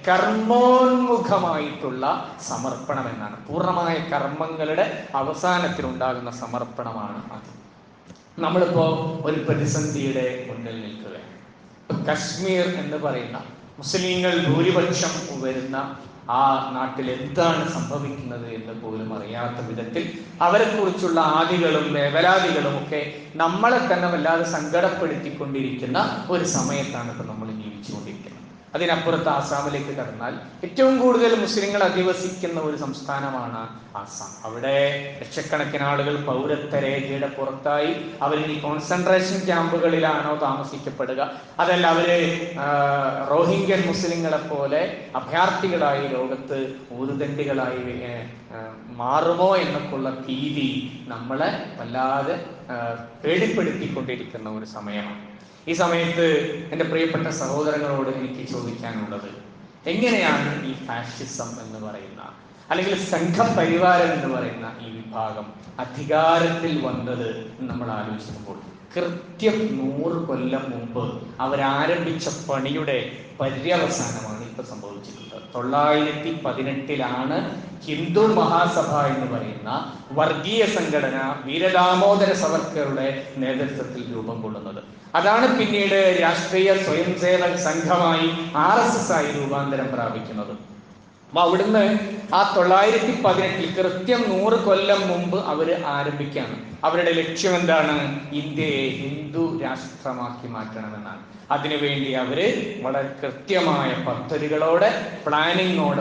കർമ്മോന്മുഖമായിട്ടുള്ള സമർപ്പണം എന്നാണ് പൂർണ്ണമായ കർമ്മങ്ങളുടെ അവസാനത്തിൽ ഉണ്ടാകുന്ന സമർപ്പണമാണ് അത് നമ്മളിപ്പോ ഒരു പ്രതിസന്ധിയുടെ മുന്നിൽ നിൽക്കുകയാണ് ഇപ്പൊ കശ്മീർ എന്ന് പറയുന്ന മുസ്ലിങ്ങൾ ഭൂരിപക്ഷം വരുന്ന ആ നാട്ടിൽ എന്താണ് സംഭവിക്കുന്നത് എന്ന് പോലും അറിയാത്ത വിധത്തിൽ അവരെ കുറിച്ചുള്ള ആദികളും വേവലാദികളും ഒക്കെ നമ്മളെ തന്നെ വല്ലാതെ സങ്കടപ്പെടുത്തിക്കൊണ്ടിരിക്കുന്ന ഒരു സമയത്താണ് ഇപ്പൊ നമ്മൾ ജീവിച്ചുകൊണ്ടിരിക്കുന്നത് അതിനപ്പുറത്ത് ആസാമിലേക്ക് കടന്നാൽ ഏറ്റവും കൂടുതൽ മുസ്ലിങ്ങൾ അധിവസിക്കുന്ന ഒരു സംസ്ഥാനമാണ് ആസാം അവിടെ ലക്ഷക്കണക്കിന് ആളുകൾ പൗരത്വ രേഖയുടെ പുറത്തായി അവരിനി കോൺസെൻട്രേഷൻ ക്യാമ്പുകളിലാണോ താമസിക്കപ്പെടുക അതല്ല അവര് ആ, റോഹിംഗ്യൻ മുസ്ലിങ്ങളെ പോലെ അഭയാർത്ഥികളായി ലോകത്ത് ഊരുദണ്ഡികളായി ഏ, ആ, മാറുമോ എന്നൊക്കെയുള്ള ഭീതി നമ്മളെ വല്ലാതെ ആ, പേടിപ്പെടുത്തിക്കൊണ്ടിരിക്കുന്ന ഒരു സമയമാണ് ഈ സമയത്ത് എൻ്റെ പ്രിയപ്പെട്ട സഹോദരങ്ങളോട് എനിക്ക് ചോദിക്കാനുള്ളത് എങ്ങനെയാണ് ഈ ഫാഷിസം എന്ന് പറയുന്ന അല്ലെങ്കിൽ സംഘപരിവാരം എന്ന് പറയുന്ന ഈ വിഭാഗം അധികാരത്തിൽ വന്നത് എന്ന് നമ്മൾ ആലോചിക്കുമ്പോൾ കൃത്യം നൂറ് കൊല്ലം മുമ്പ് അവരാരംഭിച്ച പണിയുടെ പര്യവസാനമാണ് ഇപ്പൊ സംഭവിച്ചിട്ടുള്ളത് തൊള്ളായിരത്തി പതിനെട്ടിലാണ് ഹിന്ദു മഹാസഭ എന്ന് പറയുന്ന വർഗീയ സംഘടന വീരദാമോദര സവർക്കറുടെ നേതൃത്വത്തിൽ രൂപം കൊള്ളുന്നത് അതാണ് പിന്നീട് രാഷ്ട്രീയ സ്വയംസേവക സംഘമായി ആർ എസ് എസ് ആയി രൂപാന്തരം പ്രാപിക്കുന്നത് അപ്പൊ അവിടുന്ന് ആ തൊള്ളായിരത്തി പതിനെട്ടിൽ കൃത്യം നൂറ് കൊല്ലം മുമ്പ് അവര് ആരംഭിക്കുകയാണ് അവരുടെ ലക്ഷ്യം എന്താണ് ഇന്ത്യയെ ഹിന്ദു രാഷ്ട്രമാക്കി മാറ്റണമെന്നാണ് അതിനുവേണ്ടി അവര് വളരെ കൃത്യമായ പദ്ധതികളോടെ പ്ലാനിങ്ങോടെ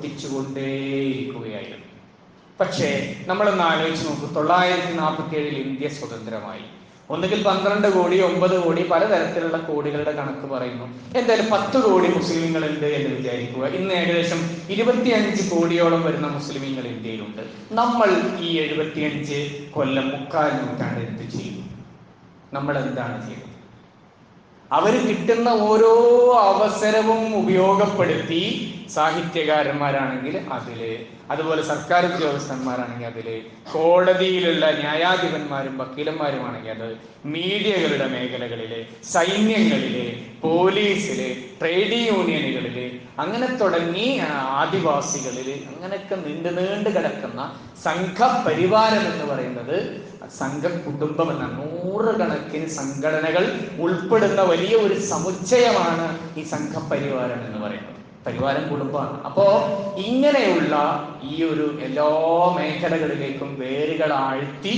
പ്രവർത്തിച്ചുകൊണ്ടേയിരിക്കുകയായിരുന്നു പക്ഷേ നമ്മളൊന്ന് ആലോചിച്ച് നോക്കൂ തൊള്ളായിരത്തി നാൽപ്പത്തി ഏഴിൽ ഇന്ത്യ സ്വതന്ത്രമായി ഒന്നുകിൽ പന്ത്രണ്ട് കോടി ഒമ്പത് കോടി പലതരത്തിലുള്ള കോടികളുടെ കണക്ക് പറയുന്നു എന്തായാലും പത്ത് കോടി മുസ്ലിങ്ങൾ ഉണ്ട് എന്ന് വിചാരിക്കുക ഇന്ന് ഏകദേശം ഇരുപത്തിയഞ്ച് കോടിയോളം വരുന്ന മുസ്ലിമീങ്ങൾ ഇന്ത്യയിലുണ്ട് നമ്മൾ ഈ എഴുപത്തിയഞ്ച് കൊല്ലം മുക്കാൽ നൂറ്റാണ്ട് എന്ത് ചെയ്തു നമ്മൾ എന്താണ് ചെയ്തത് അവർ കിട്ടുന്ന ഓരോ അവസരവും ഉപയോഗപ്പെടുത്തി സാഹിത്യകാരന്മാരാണെങ്കിൽ അതില് അതുപോലെ സർക്കാർ ഉദ്യോഗസ്ഥന്മാരാണെങ്കിൽ അതില് കോടതിയിലുള്ള ന്യായാധിപന്മാരും വക്കീലന്മാരുമാണെങ്കിൽ അത് മീഡിയകളുടെ മേഖലകളില് സൈന്യങ്ങളില് പോലീസില് ട്രേഡ് യൂണിയനുകളില് അങ്ങനെ തുടങ്ങി ആ, ആദിവാസികളില് അങ്ങനെയൊക്കെ നീണ്ടു നീണ്ടു കിടക്കുന്ന സംഘപരിവാരം എന്ന് പറയുന്നത് സംഘ കുടുംബം എന്ന നൂറുകണക്കിന് സംഘടനകൾ ഉൾപ്പെടുന്ന വലിയ ഒരു സമുച്ചയമാണ് ഈ സംഘപരിവാരം എന്ന് പറയുന്നത് പരിവാരം കുടുംബമാണ് അപ്പോ ഇങ്ങനെയുള്ള ഈ ഒരു എല്ലാ മേഖലകളിലേക്കും വേരുകൾ ആഴ്ത്തി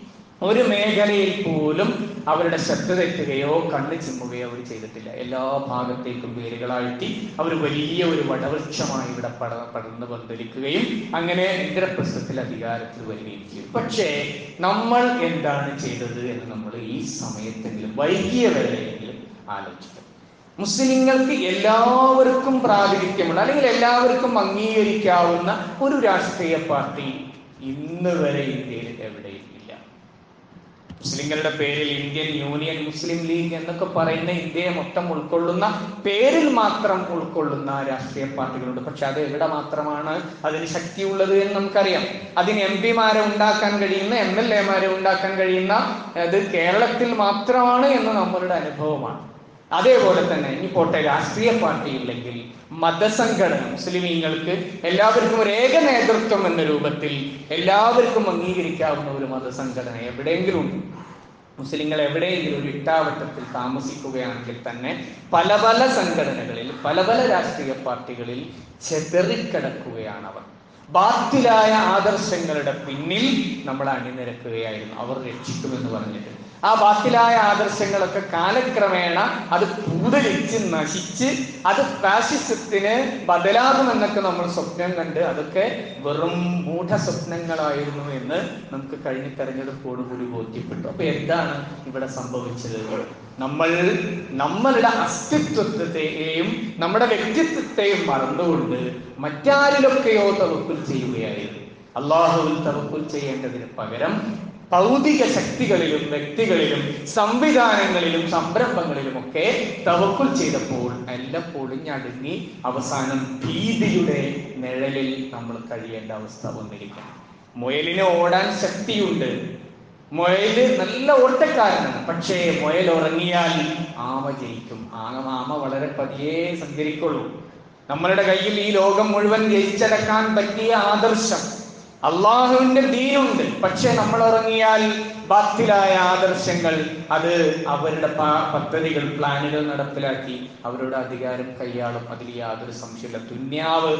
ഒരു മേഖലയിൽ പോലും അവരുടെ ശ്രദ്ധ തെറ്റുകയോ കണ്ണ് ചിമ്മുകയോ അവർ ചെയ്തിട്ടില്ല എല്ലാ ഭാഗത്തേക്കും വേരുകളാഴ്ത്തി അവർ വലിയ ഒരു വടവൃക്ഷമായി ഇവിടെ പട പടർന്നു പന്തലിക്കുകയും അങ്ങനെ ഇന്ദ്രപ്രസ്ഥത്തിൽ അധികാരത്തിൽ വരികയും ചെയ്തു പക്ഷേ നമ്മൾ എന്താണ് ചെയ്തത് എന്ന് നമ്മൾ ഈ സമയത്തെങ്കിലും വൈകിയ വേളയെങ്കിലും ആലോചിക്കണം മുസ്ലിങ്ങൾക്ക് എല്ലാവർക്കും പ്രാതിനിധ്യമുള്ള അല്ലെങ്കിൽ എല്ലാവർക്കും അംഗീകരിക്കാവുന്ന ഒരു രാഷ്ട്രീയ പാർട്ടി ഇന്ന് വരെ ഇന്ത്യയിൽ എവിടെയും ഇല്ല മുസ്ലിങ്ങളുടെ പേരിൽ ഇന്ത്യൻ യൂണിയൻ മുസ്ലിം ലീഗ് എന്നൊക്കെ പറയുന്ന ഇന്ത്യയെ മൊത്തം ഉൾക്കൊള്ളുന്ന പേരിൽ മാത്രം ഉൾക്കൊള്ളുന്ന രാഷ്ട്രീയ പാർട്ടികളുണ്ട് പക്ഷെ അത് എവിടെ മാത്രമാണ് അതിന് ശക്തിയുള്ളത് എന്ന് നമുക്കറിയാം അതിന് എം പിമാരെ ഉണ്ടാക്കാൻ കഴിയുന്ന എം എൽ എമാരെ ഉണ്ടാക്കാൻ കഴിയുന്ന അത് കേരളത്തിൽ മാത്രമാണ് എന്ന് നമ്മളുടെ അനുഭവമാണ് അതേപോലെ തന്നെ ഇനി പോട്ടെ രാഷ്ട്രീയ പാർട്ടി ഇല്ലെങ്കിൽ മതസംഘടന മുസ്ലിമീങ്ങൾക്ക് എല്ലാവർക്കും ഒരു ഏക നേതൃത്വം എന്ന രൂപത്തിൽ എല്ലാവർക്കും അംഗീകരിക്കാവുന്ന ഒരു മതസംഘടന എവിടെയെങ്കിലും ഉണ്ട് മുസ്ലിങ്ങൾ എവിടെയെങ്കിലും ഒരു ഇട്ടാവട്ടത്തിൽ താമസിക്കുകയാണെങ്കിൽ തന്നെ പല പല സംഘടനകളിൽ പല പല രാഷ്ട്രീയ പാർട്ടികളിൽ ചെതറിക്കിടക്കുകയാണ് അവർ ബാത്തിലായ ആദർശങ്ങളുടെ പിന്നിൽ നമ്മൾ അണിനിരക്കുകയായിരുന്നു അവർ രക്ഷിക്കുമെന്ന് പറഞ്ഞിട്ട് ആ ബാത്തിലായ ആദർശങ്ങളൊക്കെ കാലക്രമേണ അത് പൂതലിച്ച് നശിച്ച് അത് ഫാഷിസത്തിന് ബദലാകുമെന്നൊക്കെ നമ്മൾ സ്വപ്നം കണ്ട് അതൊക്കെ വെറും മൂഢ സ്വപ്നങ്ങളായിരുന്നു എന്ന് നമുക്ക് കഴിഞ്ഞ തെരഞ്ഞെടുപ്പോടുകൂടി ബോധ്യപ്പെട്ടു അപ്പൊ എന്താണ് ഇവിടെ സംഭവിച്ചത് നമ്മൾ നമ്മളുടെ അസ്തിത്വത്തെയും നമ്മുടെ വ്യക്തിത്വത്തെയും മറന്നുകൊണ്ട് മറ്റാരിലൊക്കെയോ തവക്കുൽ ചെയ്യുകയായിരുന്നു അള്ളാഹുവിൽ തവക്കുൽ ചെയ്യേണ്ടതിന് പകരം ഭൗതിക ശക്തികളിലും വ്യക്തികളിലും സംവിധാനങ്ങളിലും സംരംഭങ്ങളിലുമൊക്കെ തവക്കുൽ ചെയ്തപ്പോൾ എല്ലാം പൊളിഞ്ഞടുങ്ങി അവസാനം ഭീതിയുടെ നിഴലിൽ നമ്മൾ കഴിയേണ്ട അവസ്ഥ വന്നിരിക്കണം മുയലിന് ഓടാൻ ശക്തിയുണ്ട് മുയല് നല്ല ഓട്ടക്കാരനാണ് പക്ഷേ മുയൽ ഉറങ്ങിയാൽ ആമ ജയിക്കും ആമ ആമ വളരെ പതിയെ സഞ്ചരിക്കുള്ളൂ നമ്മളുടെ കയ്യിൽ ഈ ലോകം മുഴുവൻ ജയിച്ചടക്കാൻ പറ്റിയ ആദർശം അള്ളാഹുവിന്റെ ദീനുണ്ട് പക്ഷെ നമ്മൾ ഇറങ്ങിയാൽ ബാത്തിലായ ആദർശങ്ങൾ അത് അവരുടെ പ- പദ്ധതികൾ പ്ലാനുകൾ നടപ്പിലാക്കി അവരുടെ അധികാരം കൈയാളും അതിൽ യാതൊരു സംശയമില്ല ദുന്യാവ്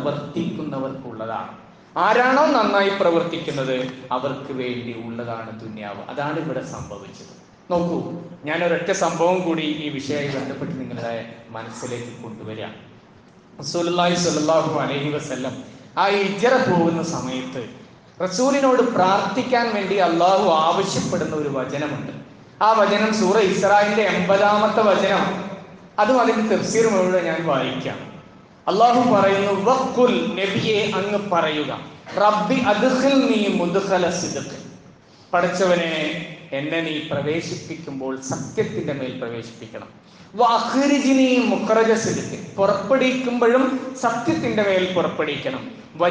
പ്രവർത്തിക്കുന്നവർക്കുള്ളതാണ് ആരാണോ നന്നായി പ്രവർത്തിക്കുന്നത് അവർക്ക് വേണ്ടി ഉള്ളതാണ് ദുന്യാവ് അതാണ് ഇവിടെ സംഭവിച്ചത് നോക്കൂ ഞാൻ ഒരൊറ്റ സംഭവം കൂടി ഈ വിഷയമായി ബന്ധപ്പെട്ട് നിങ്ങളുടെ മനസ്സിലേക്ക് കൊണ്ടുവരാം റസൂലുള്ളാഹി സ്വല്ലല്ലാഹു അലൈഹി വസല്ലം ആ ഇജ്റ പോകുന്ന സമയത്ത് റസൂലിനോട് പ്രാർത്ഥിക്കാൻ വേണ്ടി അള്ളാഹു ആവശ്യപ്പെടുന്ന ഒരു വചനമുണ്ട് ആ വചനം സൂറ ഇസ്രായിന്റെ എൺപതാമത്തെ വചനമാണ് അതും അതിന്റെ തഫ്സീർ മുഴുവൻ ഞാൻ വായിക്കാം അള്ളാഹു പറയുന്നു വക്കുൽ നബിയെ അങ്ങ് പറയുക റബ്ബി അദ്ഖിൽ നീ മുദ്ഖല സിദ്ഖ് പഠിച്ചവനെ എന്നെ നീ പ്രവേശിപ്പിക്കുമ്പോൾ സത്യത്തിന്റെ മേൽ പ്രവേശിപ്പിക്കണം വഅഖ്രിജ്നി മുഖ്റജ സിദ്ഖ് പുറപ്പെടുവിക്കുമ്പോഴും സത്യത്തിന്റെ മേൽ പുറപ്പെടുവിക്കണം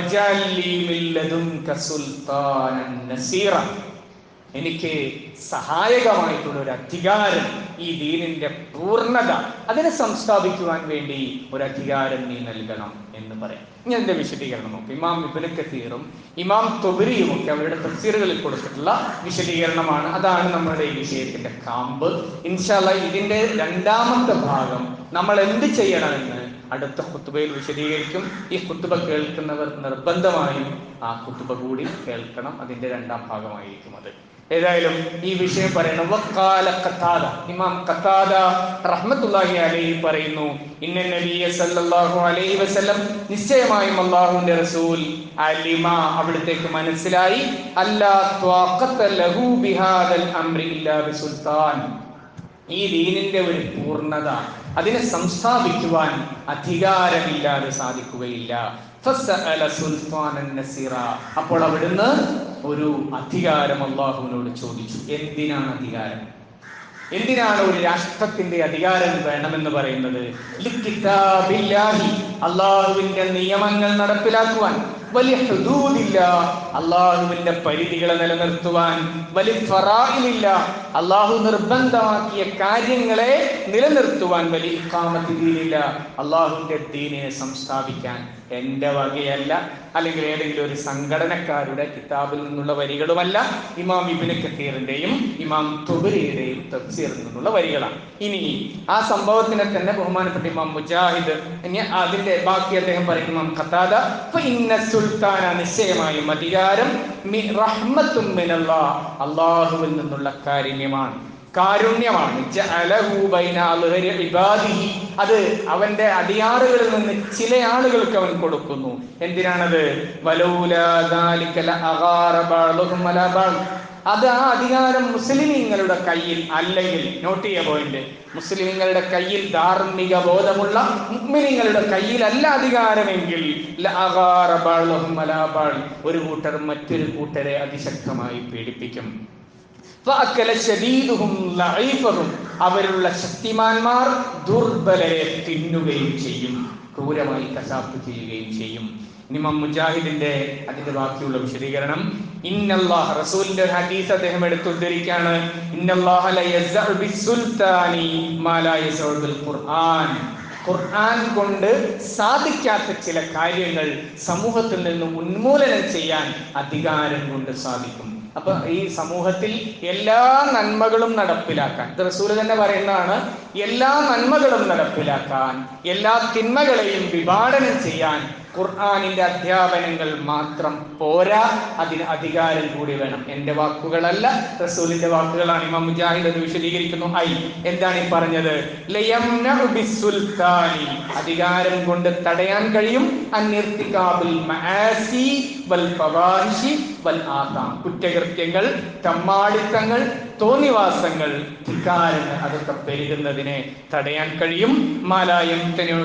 വജാലി മിൻ ലദുൻക സുൽത്താനൻ നസീറ എനിക്ക് സഹായകമായിട്ടുള്ള ഒരു അധികാരം ഈ ദീനിന്റെ പൂർണ്ണത അതിനെ സംസ്ഥാപിക്കുവാൻ വേണ്ടി ഒരു അധികാരം നീ നൽകണം എന്ന് പറയാം ഇനി അതിന്റെ വിശദീകരണം നോക്കും ഇമാം ഇബിന് കത്തീറും ഇമാം തൊബരിയും ഒക്കെ അവരുടെ തഫ്സീറുകളിൽ കൊടുത്തിട്ടുള്ള വിശദീകരണമാണ് അതാണ് നമ്മുടെ ഈ വിഷയത്തിന്റെ കാമ്പ് ഇൻഷാല്ല ഇതിന്റെ രണ്ടാമത്തെ ഭാഗം നമ്മൾ എന്ത് ചെയ്യണമെന്ന് അടുത്ത കുത്തുബയിൽ വിശദീകരിക്കും ഈ കുത്തുബ കേൾക്കുന്നവർ നിർബന്ധമായും ആ കുത്തുബ കൂടി കേൾക്കണം അതിന്റെ രണ്ടാം ഭാഗമായിരിക്കും അത് ഏതായാലും ഈ വിഷയം പറയുന്നു വക്കാല ഖത്താദ ഇമാം ഖത്താദ റഹ്മത്തുള്ളാഹി അലൈഹി പറയുന്നു ഇന്ന നബിയ സല്ലല്ലാഹു അലൈഹി വസല്ലം നിശ്ചയമായും അല്ലാഹുവിന്റെ റസൂൽ അലിമ അവിടത്തേക്ക് മനസ്സിലായി അല്ലാ ത്വാഖത്ത ലഹു ബിഹാദൽ അംരി ഇല്ലാ ബിസുൽത്താൻ ഈ ദീനിന്റെ ഒരു പൂർണ്ണത അതിനെ സംസ്ഥാപിക്കുവാൻ അധികാരമില്ലാതെ സാധിക്കുകയില്ല ഫസഅല സുൽത്താനൻ നസീറ. അപ്പോൾ അവിടുന്ന് ഒരു അധികാരം അള്ളാഹുവിനോട് ചോദിച്ചു എന്തിനാണ് അധികാരം എന്തിനാണ് ഒരു രാഷ്ട്രത്തിന്റെ അധികാരം വേണമെന്ന് പറയുന്നത് ലിക്കിതാബില്ലാഹി. അള്ളാഹുവിന്റെ നിയമങ്ങൾ നടപ്പിലാക്കുവാൻ വലിയ ഹുദൂദില്ല അള്ളാഹുവിന്റെ പരിധികളെ നിലനിർത്തുവാൻ വലിയ ഫറായിലില്ല അള്ളാഹു നിർബന്ധമാക്കിയ കാര്യങ്ങളെ നിലനിർത്തുവാൻ വലിയ ഇക്കാമത്ത് ദീനില്ല അള്ളാഹുവിന്റെ ദീനിനെ സംസ്ഥാപിക്കാൻ എന്റെ വകയല്ല അല്ലെങ്കിൽ ഏതെങ്കിലും ഒരു സംഘടനക്കാരുടെ കിതാബിൽ നിന്നുള്ള വരികളുമല്ല ഇമാം ഇബിന് കത്തീറിന്റെയും ഇമാം തുബരിയുടെയും തഫ്സീറിൽ നിന്നുള്ള വരികളാണ് ഇനി ആ സംഭവത്തിനെ തന്നെ ബഹുമാനപ്പെട്ട ഇമാം മുജാഹിദ് ഇനി അതിന്റെ ബാക്കി അദ്ദേഹം പറയും ഇമാം ഖത്താദ ഫഇന്ന സുൽത്താന നിശ്ചയമായും അധികാരം മി റഹ്മത്തും മിനല്ലാഹ് അള്ളാഹുവിൽ നിന്നുള്ള കാരുണ്യമാണ് കാരുണ്യമാണ് ജഅലഹു ബൈന അൽഹരി ഇബാദിഹി. അത് അവന്റെ അടിയാറുകളിൽ നിന്ന് ചില ആളുകൾക്ക് അവൻ കൊടുക്കുന്നു എന്തിനാണത് വലൗലാ ദാലിക ലഅഗാറ ബഅ്ദുഹും അലാ ബഅ്ദ്. അത് ആ അധികാരം മുസ്ലിമീങ്ങളുടെ കയ്യിൽ അല്ലെങ്കിൽ നോട്ട് ചെയ്യ പോയിന്റ് മുസ്ലിമീങ്ങളുടെ കയ്യിൽ ധാർമ്മിക ബോധമുള്ള മുഅ്മിനീങ്ങളുടെ കയ്യിലല്ല അധികാരമെങ്കിൽ ലഅഗാറ ബഅ്ദുഹും അലാ ബഅ്ദ്. ഒരു കൂട്ടർ മറ്റൊരു കൂട്ടരെ അതിശക്തമായി പീഡിപ്പിക്കും ഫഅക്കല ശദീദുഹും ലഈഫഹും. അവരുള്ള ശക്തിമാന്മാർ ദുർബലരെ തിന്നുകയും ചെയ്യും ക്രൂരമായി കശാപ്പ് ചെയ്യുകയും ചെയ്യും ഇമാം മുജാഹിദിന്റെ അതിന്റെ ബാക്കിയുള്ള വിശദീകരണം ഇന്നല്ലാഹ റസൂലിന്റെ ഒരു ഹദീസ് അദ്ദേഹം എടുത്തുദ്ധരിക്കാണ് ഇന്നല്ലാഹ ല യസ്അഉ ബിസ്സുൽത്താനി മാ ലാ യസ്അഉ ബിൽ ഖുർആൻ ഖുർആൻ കൊണ്ട് സാധിക്കാത്ത ചില കാര്യങ്ങൾ സമൂഹത്തിൽ നിന്ന് ഉന്മൂലനം ചെയ്യാൻ അധികാരം കൊണ്ട് സാധിക്കും അപ്പൊ ഈ സമൂഹത്തിൽ എല്ലാ നന്മകളും നടപ്പിലാക്കാൻ ഇത് റസൂൽ തന്നെ പറയുന്നതാണ് എല്ലാ നന്മകളും നടപ്പിലാക്കാൻ എല്ലാ തിന്മകളെയും വിഭാടനം ചെയ്യാൻ ഖുർആാനിന്റെ അധ്യാപനങ്ങൾ മാത്രം പോരാ അതിന് അധികാരം കൂടി വേണം എന്റെ വാക്കുകളല്ല റസൂലിന്റെ വാക്കുകളാണ് ഇമാം മുജാഹിദ് അത് വിശദീകരിക്കുന്നു ഐ എന്താണ് ഈ പറഞ്ഞത് ലയംനഉ ബിസ്സുൽത്താനി. അധികാരം കൊണ്ട് തടയാൻ കഴിയും അന്നിർത്തികാബിൽ മആസി വൽ ഫവാഹിഷി വൽ ആതാം കുറ്റകൃത്യങ്ങൾ തമ്മാടിത്തങ്ങൾ തോന്നിവാസങ്ങൾ ധിക്കാരങ്ങൾ അതൊക്കെ പെരുകുന്നതിനെ തടയാൻ കഴിയും മാലായം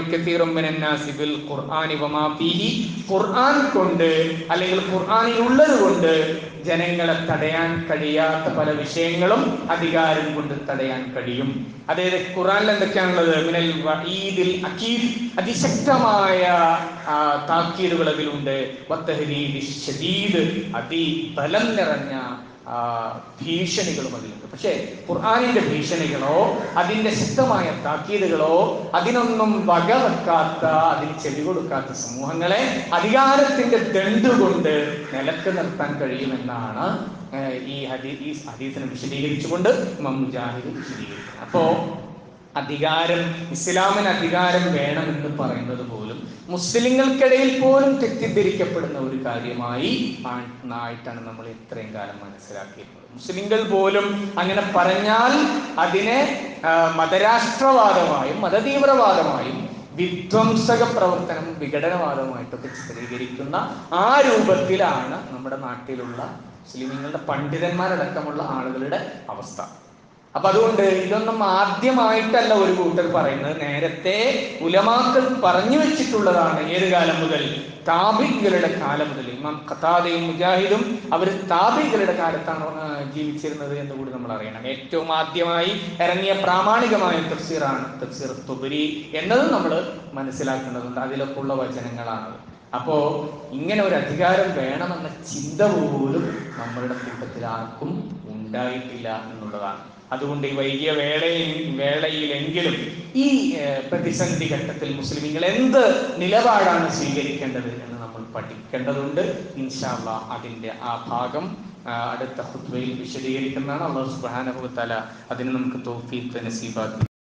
ഖുർആൻ കൊണ്ട് അല്ലെങ്കിൽ ഖുർആനിൽ ഉള്ളത് കൊണ്ട് ജനങ്ങളെ തടയാൻ കഴിയാത്ത പല വിഷയങ്ങളും അധികാരം കൊണ്ട് തടയാൻ കഴിയും അതായത് ഖുർആനിൽ എന്തൊക്കെയാണുള്ളത് മിനൽ വഈദിൽ അക്കീദ് അതിശക്തമായ ആ, താക്കീതുകൾ അതിലുണ്ട് വത്തഹരീദി ഷദീദ് അതിബലം നിറഞ്ഞ ആ, ഭീഷണികളും അതിലുണ്ട് പക്ഷേ ഖുർആാനിന്റെ ഭീഷണികളോ അതിന്റെ ശക്തമായ താക്കീതുകളോ അതിനൊന്നും വകവെക്കാത്ത അതിന് ചെവി കൊടുക്കാത്ത സമൂഹങ്ങളെ അധികാരത്തിന്റെ ദണ്ടുകൊണ്ട് നിലക്ക് നിർത്താൻ കഴിയുമെന്നാണ് ഏഹ്, ഈ ഹദീ ഈ ഹദീസിനെ വിശദീകരിച്ചുകൊണ്ട് ഇമാം മുജാഹിദ് വിശദീകരിക്കുന്നത് അപ്പോ അധികാരം ഇസ്ലാമിന് അധികാരം വേണമെന്ന് പറയുന്നത് പോലും മുസ്ലിങ്ങൾക്കിടയിൽ പോലും തെറ്റിദ്ധരിക്കപ്പെടുന്ന ഒരു കാര്യമായി ആ- ആയിട്ടാണ് നമ്മൾ ഇത്രയും കാലം മനസ്സിലാക്കിയിരുന്നത് മുസ്ലിങ്ങൾ പോലും അങ്ങനെ പറഞ്ഞാൽ അതിനെ ആ, മതരാഷ്ട്രവാദമായും മതതീവ്രവാദമായും വിധ്വംസക പ്രവർത്തനം വിഘടനവാദമായിട്ടൊക്കെ ചിത്രീകരിക്കുന്ന ആ രൂപത്തിലാണ് നമ്മുടെ നാട്ടിലുള്ള മുസ്ലിമീങ്ങളുടെ പണ്ഡിതന്മാരടക്കമുള്ള ആളുകളുടെ അവസ്ഥ അപ്പൊ അതുകൊണ്ട് ഇതൊന്നും ആദ്യമായിട്ടല്ല ഒരു കൂട്ടർ പറയുന്നത് നേരത്തെ ഉലമാക്കൾ പറഞ്ഞു വെച്ചിട്ടുള്ളതാണ് ഏത് കാലം മുതൽ താബികളുടെ കാലം മുതൽ ഇമാം ഖത്താദയും മുജാഹിദും അവർ താബികളുടെ കാലത്താണ് ആ, ജീവിച്ചിരുന്നത് എന്ന് കൂടി നമ്മൾ അറിയണം ഏറ്റവും ആദ്യമായി ഇറങ്ങിയ പ്രാമാണികമായ തഫ്സീറാണ് തഫ്സീർ തുബരി എന്നതും നമ്മൾ മനസ്സിലാക്കേണ്ടതുണ്ട് അതിലൊക്കെ ഉള്ള വചനങ്ങളാണത് അപ്പോ ഇങ്ങനെ ഒരു അധികാരം വേണമെന്ന ചിന്ത പോലും നമ്മളുടെ കൂട്ടത്തിൽ ആർക്കും ഉണ്ടായിട്ടില്ല എന്നുള്ളതാണ് അതുകൊണ്ട് ഈ വൈകിയ വേളയിൽ വേളയിലെങ്കിലും ഈ ഏഹ്, പ്രതിസന്ധി ഘട്ടത്തിൽ മുസ്ലിമുകൾ എന്ത് നിലപാടാണ് സ്വീകരിക്കേണ്ടത് എന്ന് നമ്മൾ പഠിക്കേണ്ടതുണ്ട് ഇൻഷാല്ല അതിന്റെ ആ ഭാഗം ആ, അടുത്ത ഹുത്വയിൽ വിശദീകരിക്കുന്നതാണ് അള്ളാഹു സുബ്ഹാനഹു വ തആല അതിന് നമുക്ക് തോഫീക്ക് നസീബാക്കി